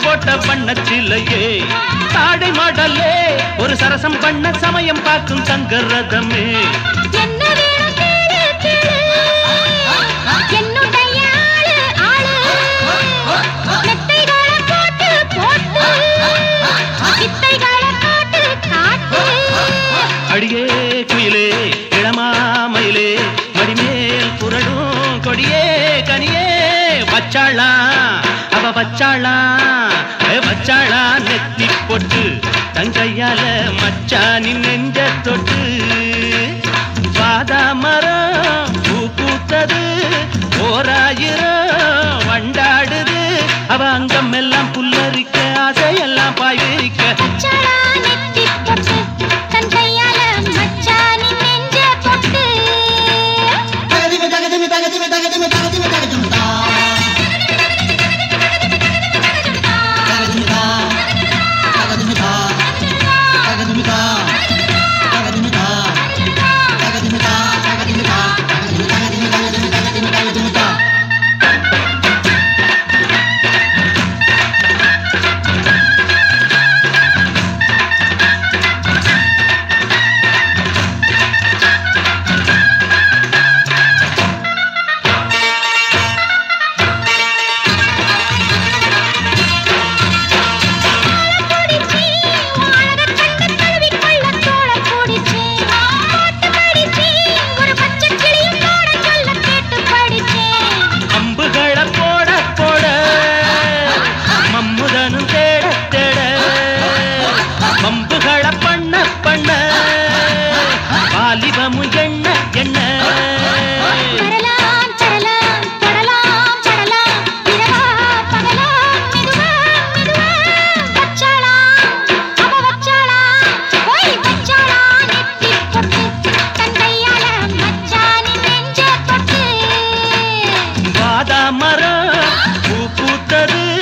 போட்ட பண்ணச்சிலையே தாடை மாடலே ஒரு சரசம் பண்ண சமயம் பார்க்கும் சங்கரதமே என்ன வேணும் கேளு கேளு என்னுடைய ஆளு ஆளு மெத்தைகளை போட்டு போட்டு வித்தைகளை காட்டு காட்டு அடியே குயிலே இளமாமயிலே மடிமேல் புரடும் கொடியே கனியே வச்சாளா அவ வச்சாளா ஏ வச்சாளா நெத்தி பொட்டு தங்கையால மச்சானின் நெஞ்ச தொட்டு வாதா மரம் பூ பூத்தது ஓராயிரம் வண்டாடுது அவ அங்கம் எல்லாம் புல்லரிக்க ஆசையெல்லாம் பாய் விரிக்க மச்சாளா நெத்தி பொட்டு தன் கையால மச்சானின் நெஞ்ச பொட்டு தகதிமி தகதிமி தகதிமி தகதிமி தகதிமி தகதிமி தா தகதிமி தா தகதிமி தா தகதிமி தா தகதிமி தா தகதிமி தா தகதிமி தா தகதிமி தகதிமி தகதிமி தகதிமி தகதிமி தா குடிச்சி அழக கண்டு தழுவி கொள்ள தோள குடிச்சி பாட்டு படிச்சி ஒரு பச்சை கிளியும் பாட சொல்ல கேட்டு படிச்சேன் அம்புகளை போட போட மம்முதனும் தேட தேட பம்புகளை பண்ண பண்ண வாலிபமும் எண்ண எண்ண தரலாம் தரலாம் தொடலாம் படலாம் இரவா பகலா மெதுவா மெதுவா வச்சாளா அவ வச்சாளா போய் வச்சாளா நெத்தி பொட்டு தன் கையால மச்சானின் நெஞ்ச தொட்டு வாதா மரம் பூ பூத்தது